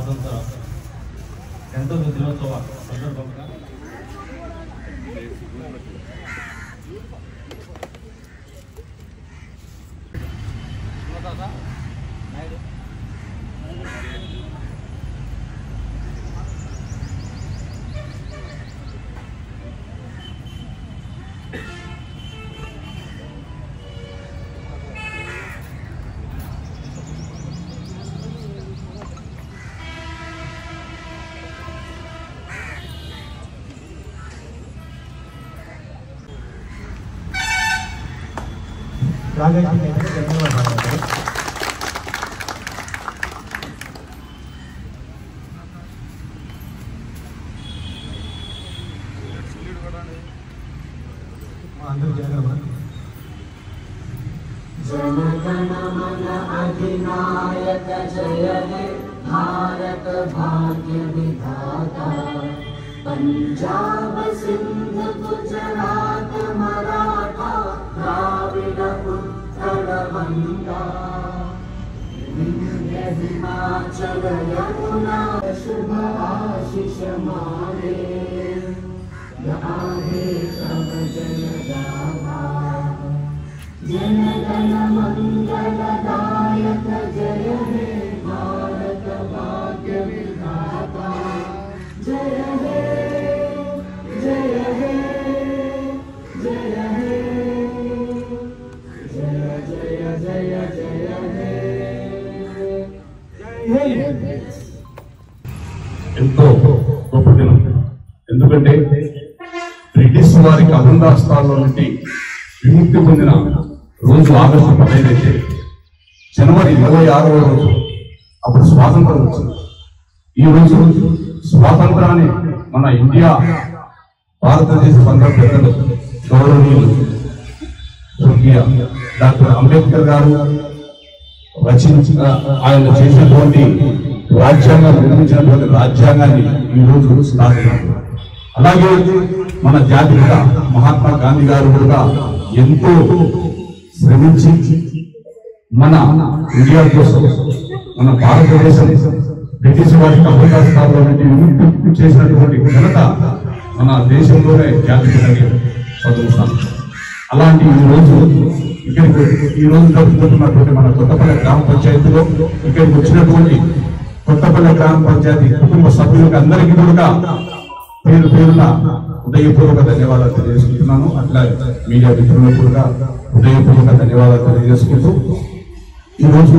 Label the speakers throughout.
Speaker 1: స్వాతంత్ర గణతంత్ర దినోత్సవ సందర్భంగా
Speaker 2: రాగేశ్వరి ధన్యవాదాలు మా అందరూ జాగ్రత్త
Speaker 3: जनगणमन अधिनायक जय हे भारत भाग्य विधाता पंजाब सिंध गुजरात मराठा द्राविड उत्कल गंगा विंध्य हिमाचल यमुना शुभ आशीष मारे गाहे तब जय गाथा जन गण मंगलदायक जय हे भारत भाग्य विधाता जय हे जय हे जय हे जय जय जय जय हे
Speaker 4: ఎంతో గొప్ప దినం ఎందుకంటే బ్రిటిష్ వారి కబంధాస్తాల్లో నుండి విముక్తి పొందిన రోజు ఆగస్టు పదహైదు అయితే జనవరి ఇరవై ఆరవ రోజు అప్పుడు స్వాతంత్రం వచ్చింది ఈ రోజు స్వాతంత్రాన్ని మన ఇండియా భారతదేశ బంధ పెద్దలు గౌరవనీయులు స్వర్గీయ డాక్టర్ అంబేద్కర్ గారు రచించిన ఆయన చేసినటువంటి రాజ్యాంగం నిర్మించినటువంటి రాజ్యాంగాన్ని ఈ రోజు స్థాపించారు అలాగే మన జాతిపిత మహాత్మా గాంధీ గారు కూడా ఎంతో శ్రమించి మన ఇండియా కోసం మన భారతదేశం బ్రిటిష్ వారి కబుర్దాస్తాల్లో నుండి విముక్తి చేసినటువంటి ఘనత మన దేశంలోనే జాతిపితని చదువుతాం అలాంటి ఈ రోజు ఇక్కడికి ఈ రోజు జరుపుకుంటున్నటువంటి మన కొత్తపల్లి గ్రామ పంచాయతీలో ఇక్కడికి వచ్చినటువంటి కొత్తపల్లి గ్రామ పంచాయతీ కుటుంబ సభ్యులకు అందరికీ కూడా పేరు పేరున హృదయపూర్వక ధన్యవాదాలు తెలియజేసుకుంటున్నాను అట్లా మీడియా మిత్రులకు కూడా హృదయపూర్వక ధన్యవాదాలు తెలియజేసుకుంటూ ఈ రోజు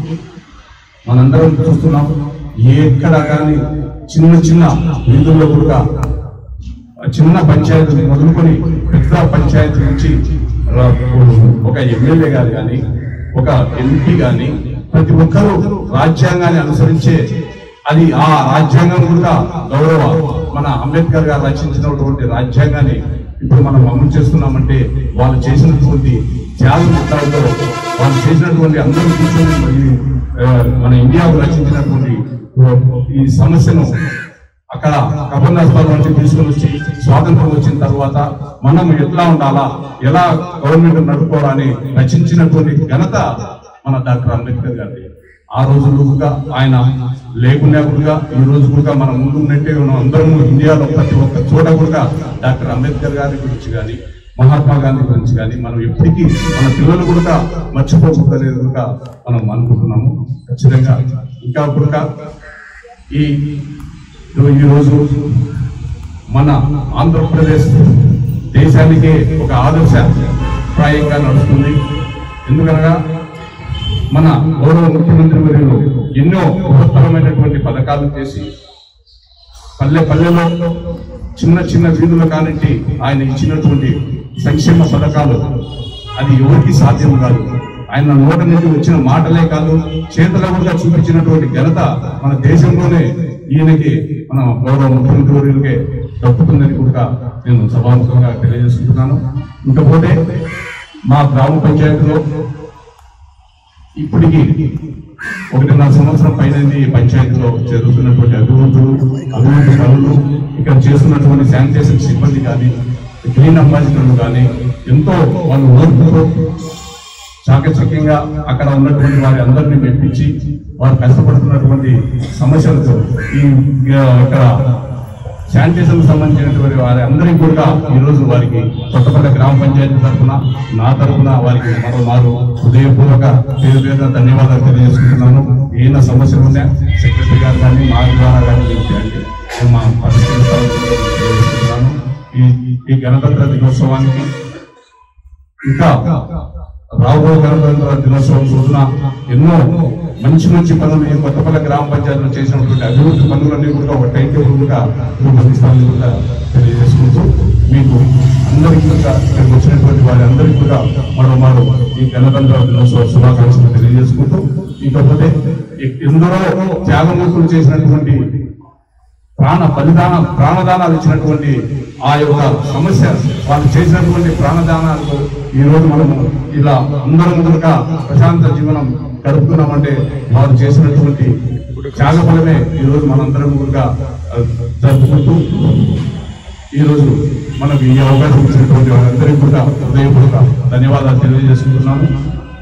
Speaker 4: మనందరం చూస్తున్నాం ఎక్కడ కానీ చిన్న చిన్న వీధుల్లో కూడా చిన్న పంచాయతీ మొదలుకొని పెద్ద పంచాయతీ నుంచి ర- ఒక ఎమ్మెల్యే గారు కానీ ఒక ఎంపీ కానీ ప్రతి ఒక్కరూ రాజ్యాంగాన్ని అనుసరించే అది ఆ రాజ్యాంగం కూడా గౌరవ మన అంబేద్కర్ గారు రచించినటువంటి రాజ్యాంగాన్ని ఇప్పుడు మనం అమలు చేస్తున్నామంటే వాళ్ళు చేసినటువంటి త్యాగం ఎట్లాంటిదో వాళ్ళు చేసినటువంటి అందరూ కూర్చొని ఈ, ఆ, మన ఇండియాకు రచించినటువంటి ఈ సమస్యను అక్కడ కబంధాస్తాల నుంచి తీసుకుని వచ్చి స్వాతంత్రం వచ్చిన తర్వాత మనం ఎట్లా ఉండాలా ఎలా గవర్నమెంట్ నడుపుకోవాలని రచించినటువంటి ఘనత మన డాక్టర్ అంబేద్కర్ గారి ఆ రోజుల్లో కూడా ఆయన లేకున్నా కూడా ఈ రోజు కూడా మనం ముందు ఉన్నట్టే మనం అందరము ఇండియాలో ప్రతి ఒక్క చోట కూడా డాక్టర్ అంబేద్కర్ గారి గురించి కానీ మహాత్మా గాంధీ గురించి కానీ మనం ఎప్పటికీ మన పిల్లలు కూడా మర్చిపోకూడదనేది కూడా మనం అనుకుంటున్నాము ఖచ్చితంగా ఇంకా కూడా ఈ ఈ రోజు మన ఆంధ్రప్రదేశ్ దేశానికే ఒక ఆదర్శప్రాయంగా నడుస్తుంది ఎందుకనగా మన గౌరవ ముఖ్యమంత్రి వర్యులు ఎన్నో బృహత్తరమైనటువంటి పథకాలు చేసి పల్లె పల్లెలో చిన్న చిన్న వీధుల కానింటి ఆయన ఇచ్చినటువంటి సంక్షేమ పథకాలు అది ఎవరికి సాధ్యం కాదు ఆయన నోట నుంచి వచ్చిన మాటలే కాదు చేతల కూడా చూపించినటువంటి ఘనత మన దేశంలోనే ఈయనకి మన గౌరవ ముఖ్యమంత్రి వర్యులకే దక్కుతుందని కూడా నేను సభాముఖంగా తెలియజేసుకుంటున్నాను ఇంకపోతే మా గ్రామ పంచాయతీలో ఇప్పటికి ఒకటిన్నర సంవత్సరం పైన ఈ పంచాయతీలో జరుగుతున్నటువంటి అభివృద్ధులు అభివృద్ధి పనులు ఇక్కడ చేస్తున్నటువంటి శానిటేషన్ సిబ్బంది కానీ క్లీన్ అంబాసిడర్లు కానీ ఎంతో వాళ్ళు ఓర్పుతో చాకచక్యంగా అక్కడ ఉన్నటువంటి వారి అందరినీ మెప్పించి వారు కష్టపడుతున్నటువంటి సమస్యలతో ఈ ఇక్కడ శానిటేషన్ సంబంధించినటువంటి వారి అందరికీ కూడా ఈ రోజు వారికి కొత్తపల్లి గ్రామ పంచాయతీ తరఫున నా తరఫున వారికి మరో మారు హృదయపూర్వక పేరు పేరున ధన్యవాదాలు తెలియజేసుకుంటున్నాను ఏమైనా సమస్యలు ఉన్నా సెక్రటరీ గారు కానీ మా ద్వారా కానీ మీకు చేయండి నేను మా పరిష్కరిస్తామని తెలియజేసుకుంటున్నాను ఈ ఈ గణతంత్ర దినోత్సవానికి ఇంకా రాబోయే గణతంత్ర దినోత్సవం రోజున ఎన్నో మంచి మంచి పనులు ఈ కొత్తపల్లి గ్రామ పంచాయతీలో చేసినటువంటి అభివృద్ధి పనులన్నీ కూడా ఒక టైం టేబుల్ కూడా రూపొందిస్తామని కూడా తెలియజేసుకుంటూ మీకు అందరికీ కూడా ఇక్కడికి వచ్చినటువంటి వారి అందరికీ కూడా మరో మరో ఈ గణతంత్ర దినోత్సవ శుభాకాంక్షలు తెలియజేసుకుంటూ ఇకపోతే ఎందరో త్యాగమూర్తులు చేసినటువంటి ప్రాణ బలిదాన ప్రాణదానాలు ఇచ్చినటువంటి ఆ యొక్క సమస్య వాళ్ళు చేసినటువంటి ప్రాణదానాలకు ఈ రోజు మనము ఇలా అందరం కనుక ప్రశాంత జీవనం గడుపుతున్నామంటే వారు చేసినటువంటి త్యాగ ఫలమే ఈ రోజు మనందరం కూడా ఆ, జరుపుకుంటూ ఈ రోజు మనకు ఈ అవకాశం ఇచ్చినటువంటి వారందరికీ కూడా హృదయపూర్వక ధన్యవాదాలు తెలియజేసుకుంటున్నాను